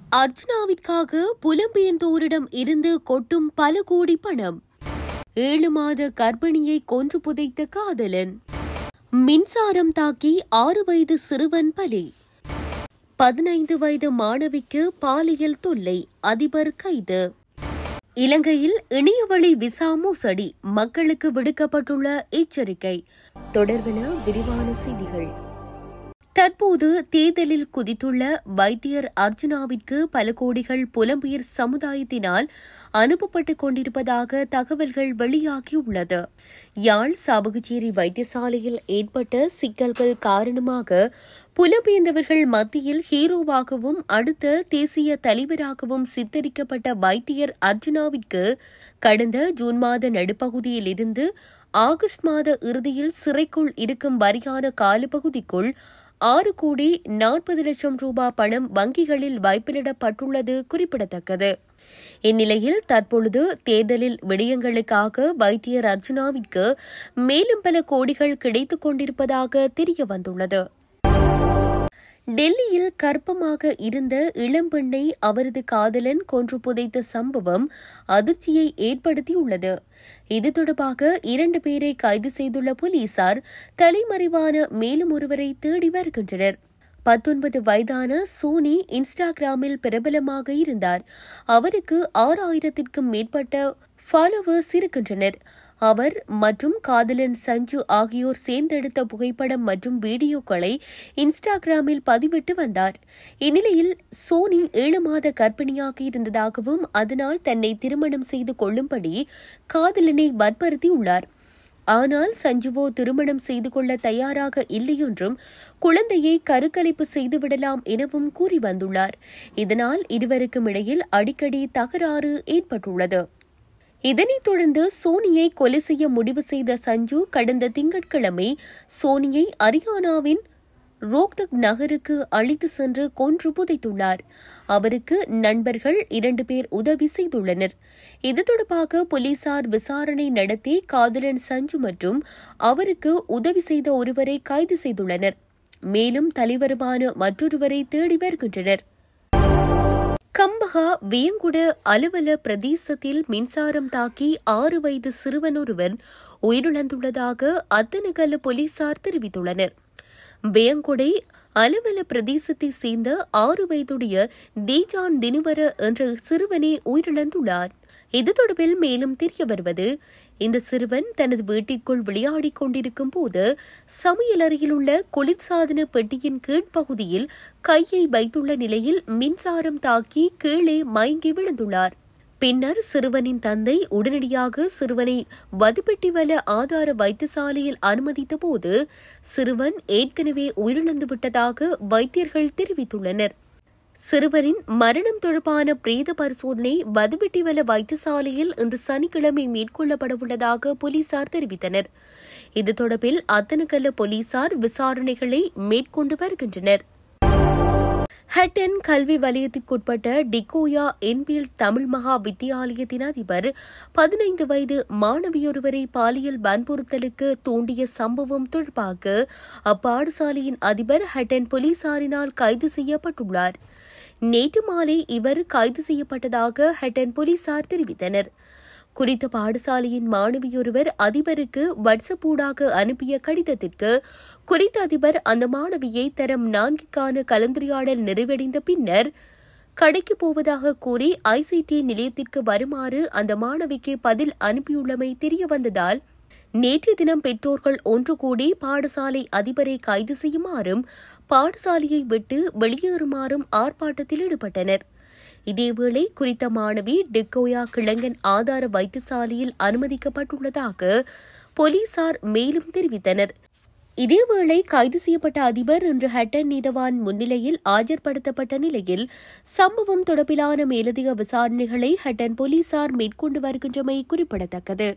அர்ச்சனாவிற்காக புலம்பெயர்ந்தோரிடம் இருந்து கொட்டும் பல கோடி பணம் ஏழு மாத கர்ப்பிணியை கொன்று புதைத்த காதலன் மின்சாரம் தாக்கி ஆறு வயது சிறுவன் பலி பதினைந்து வயது மாணவிக்கு பாலியல் தொல்லை அதிபர் கைது இலங்கையில் இணையவழி விசா மோசடி மக்களுக்கு விடுக்கப்பட்டுள்ள எச்சரிக்கை தொடர்பென விரிவான செய்திகள் தற்போது தேர்தலில் குதித்துள்ள வைத்தியர் அர்ஜுனாவிற்கு பல கோடிகள் புலம்பெயர் சமுதாயத்தினால் அனுப்பப்பட்டுக் கொண்டிருப்பதாக தகவல்கள் வெளியாகியுள்ளது யாழ் சாவகச்சேரி வைத்தியசாலையில் ஏற்பட்ட சிக்கல்கள் காரணமாக புலம்பெயர்ந்தவர்கள் மத்தியில் ஹீரோவாகவும் அடுத்த தேசிய தலைவராகவும் சித்தரிக்கப்பட்ட வைத்தியர் அர்ஜுனாவிற்கு கடந்த ஜூன் மாத நடுப்பகுதியில் இருந்து ஆகஸ்ட் மாத இறுதியில் சிறைக்குள் இருக்கும் வரியான காலப்பகுதிக்குள் ஆறு கோடி நாற்பது லட்சம் ரூபாய் பணம் வங்கிகளில் வைப்பிலிடப்பட்டுள்ளது குறிப்பிடத்தக்கது இந்நிலையில் தற்பொழுது தேர்தலில் விடயங்களுக்காக வைத்தியர் அர்ஜுனாவிற்கு மேலும் பல கோடிகள் கிடைத்துக் கொண்டிருப்பதாக தெரியவந்துள்ளது டெல்லியில் கர்ப்பமாக இருந்த இளம்பெண்ணை அவரது காதலன் கொன்று புதைத்த சம்பவம் அதிர்ச்சியை ஏற்படுத்தியுள்ளது இது தொடர்பாக இரண்டு பேரை கைது செய்துள்ள போலீசார் தலைமறைவான மேலும் ஒருவரை தேடி வருகின்றனர் பத்தொன்பது வயதான சோனி இன்ஸ்டாகிராமில் பிரபலமாக இருந்தார் அவருக்கு ஆறாயிரத்திற்கும் மேற்பட்ட ஃபாலோவர்ஸ் இருக்கின்றனர் அவர் மற்றும் காதலன் சஞ்சு ஆகியோர் சேர்ந்தெடுத்த புகைப்படம் மற்றும் வீடியோக்களை இன்ஸ்டாகிராமில் பதிவிட்டு வந்தார் இந்நிலையில் சோனி ஏழு மாத கர்ப்பிணியாக இருந்ததாகவும் அதனால் தன்னை திருமணம் செய்து கொள்ளும்படி காதலனை வற்புறுத்தியுள்ளார் ஆனால் சஞ்சுவோ திருமணம் செய்து கொள்ள தயாராக இல்லையென்றும் குழந்தையை கருக்கலைப்பு செய்துவிடலாம் எனவும் கூறி வந்துள்ளார் இதனால் இருவருக்கும் இடையில் அடிக்கடி தகராறு ஏற்பட்டுள்ளது இதனைத் தொடர்ந்து சோனியை கொலை செய்ய முடிவு செய்த சஞ்சு கடந்த திங்கட்கிழமை சோனியை அரியானாவின் ரோக்தக் நகருக்கு அழைத்து சென்று கொன்று புதைத்துள்ளார் அவருக்கு நண்பர்கள் இரண்டு பேர் உதவி செய்துள்ளனர் இது தொடர்பாக போலீசார் விசாரணை நடத்தி காதலன் சஞ்சு மற்றும் அவருக்கு உதவி செய்த ஒருவரை கைது செய்துள்ளனர் மேலும் தலைவருமான மற்றொருவரை தேடி வருகின்றனர் கம்பகா வியங்குட அலுவல பிரதேசத்தில் மின்சாரம் தாக்கி ஆறு வயது சிறுவனொருவன் உயிரிழந்துள்ளதாக அத்தனகல்ல போலீசார் தெரிவித்துள்ளனர் வியங்குடை அலுவல பிரதேசத்தை சேர்ந்த ஆறு வயதுடைய தேஜான் தினுவர என்ற சிறுவனே உயிரிழந்துள்ளார் இது தொடர்பில் மேலும் தெரிய வருவது இந்த சிறுவன் தனது வீட்டிற்குள் விளையாடிக் கொண்டிருக்கும் போது சமையலறையில் உள்ள குளிர்சாதன பெட்டியின் கீழ்ப்பகுதியில் கையை வைத்துள்ள நிலையில் மின்சாரம் தாக்கி கீழே மயங்கி விழுந்துள்ளார் பின்னர் சிறுவனின் தந்தை உடனடியாக சிறுவனை வதுப்பெட்டிவல ஆதார வைத்தியசாலையில் அனுமதித்த போது சிறுவன் ஏற்கனவே உயிரிழந்து விட்டதாக வைத்தியர்கள் தெரிவித்துள்ளனர் சிறுவரின் மரணம் தொடர்பான பிரேத பரிசோதனை வதுவெட்டிவல வைத்தியசாலையில் இன்று சனிக்கிழமை மேற்கொள்ளப்படவுள்ளதாக போலீசார் தெரிவித்தனர் இது தொடர்பில் அத்தனக்கல்ல போலீசார் விசாரணைகளை மேற்கொண்டு வருகின்றனர் ஹட்டன் கல்வி வலயத்திற்குட்பட்ட டிகோயா என்பில் தமிழ் மகா வித்தியாலயத்தின் அதிபர் பதினைந்து வயது மாணவியொருவரை பாலியல் வன்புறுத்தலுக்கு தூண்டிய சம்பவம் தொடர்பாக அப்பாடசாலையின் அதிபர் ஹட்டன் போலீசாரினால் கைது செய்யப்பட்டுள்ளார் நேற்று மாலை இவர் கைது செய்யப்பட்டதாக ஹட்டன் போலீசார் தெரிவித்தனர் குறித்த பாடசாலையின் மாணவியொருவர் அதிபருக்கு வாட்ஸ்அப் ஊடாக அனுப்பிய கடிதத்திற்கு குறித்த அதிபர் அந்த மாணவியை தரம் நான்கிற்கான கலந்துரையாடல் நிறைவடைந்த பின்னர் கடைக்கு போவதாக கூறி ஐசிடி நிலையத்திற்கு வருமாறு அந்த மாணவிக்கு பதில் அனுப்பியுள்ளமை தெரியவந்ததால் நேற்றைய தினம் பெற்றோர்கள் ஒன்று கூடி பாடசாலை அதிபரை கைது செய்யுமாறும் பாடசாலையை விட்டு வெளியேறுமாறும் ஆர்ப்பாட்டத்தில் ஈடுபட்டனர் இதேவேளை குறித்த மாணவி டிக்கோயா கிழங்கன் ஆதார வைத்தியசாலையில் அனுமதிக்கப்பட்டுள்ளதாக போலீசார் மேலும் தெரிவித்தனர் இதேவேளை கைது செய்யப்பட்ட அதிபர் இன்று ஹட்டன் நீதவான் முன்னிலையில் ஆஜர்படுத்தப்பட்ட நிலையில் சம்பவம் தொடர்பிலான மேலதிக விசாரணைகளை ஹட்டன் போலீசார் மேற்கொண்டு வருகின்றமை குறிப்பிடத்தக்கது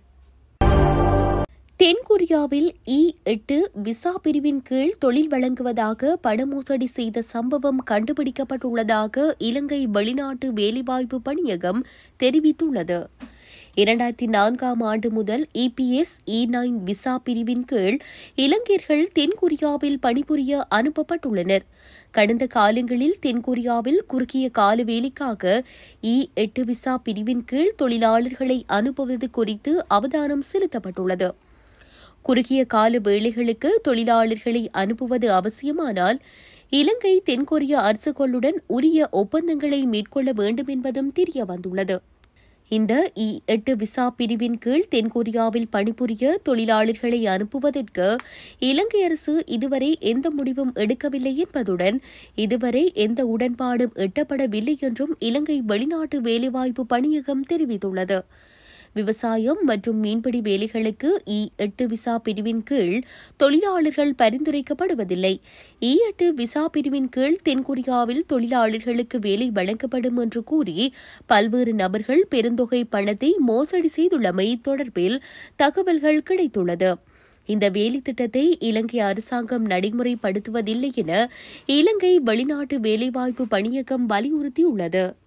தென்கொரியாவில் இ எட்டு விசா பிரிவின் கீழ் தொழில் வழங்குவதாக பணமோசடி செய்த சம்பவம் கண்டுபிடிக்கப்பட்டுள்ளதாக இலங்கை வெளிநாட்டு வேலைவாய்ப்பு பணியகம் தெரிவித்துள்ளது இரண்டாயிரத்தி நான்காம் ஆண்டு முதல் இபிஎஸ் இ நைன் விசா பிரிவின் கீழ் இலங்கையர்கள் தென்கொரியாவில் பணிபுரிய அனுப்பப்பட்டுள்ளனர் கடந்த காலங்களில் தென்கொரியாவில் குறுகிய கால வேலைக்காக இ எட்டு விசா பிரிவின் கீழ் தொழிலாளர்களை அனுப்புவது குறித்து அவதானம் செலுத்தப்பட்டுள்ளது குறுகிய கால வேலைகளுக்கு தொழிலாளர்களை அனுப்புவது அவசியமானால் இலங்கை தென்கொரிய அரசுகளுடன் உரிய ஒப்பந்தங்களை மேற்கொள்ள வேண்டும் என்பதும் தெரிய வந்துள்ளது இந்த இ எட்டு விசா பிரிவின் கீழ் தென்கொரியாவில் பணிபுரிய தொழிலாளர்களை அனுப்புவதற்கு இலங்கை அரசு இதுவரை எந்த முடிவும் எடுக்கவில்லை என்பதுடன் இதுவரை எந்த உடன்பாடும் எட்டப்படவில்லை என்றும் இலங்கை வெளிநாட்டு வேலைவாய்ப்பு பணியகம் தெரிவித்துள்ளது விவசாயம் மற்றும் மீன்பிடி வேலைகளுக்கு இ எட்டு விசா பிரிவின் கீழ் தொழிலாளர்கள் பரிந்துரைக்கப்படுவதில்லை இ எட்டு விசா பிரிவின் கீழ் தென்கொரியாவில் தொழிலாளர்களுக்கு வேலை வழங்கப்படும் என்று கூறி பல்வேறு நபர்கள் பெருந்தொகை பணத்தை மோசடி செய்துள்ளமை தொடர்பில் தகவல்கள் கிடைத்துள்ளது இந்த வேலை திட்டத்தை இலங்கை அரசாங்கம் நடைமுறைப்படுத்துவதில்லை என இலங்கை வெளிநாட்டு வேலைவாய்ப்பு பணியகம் வலியுறுத்தியுள்ளது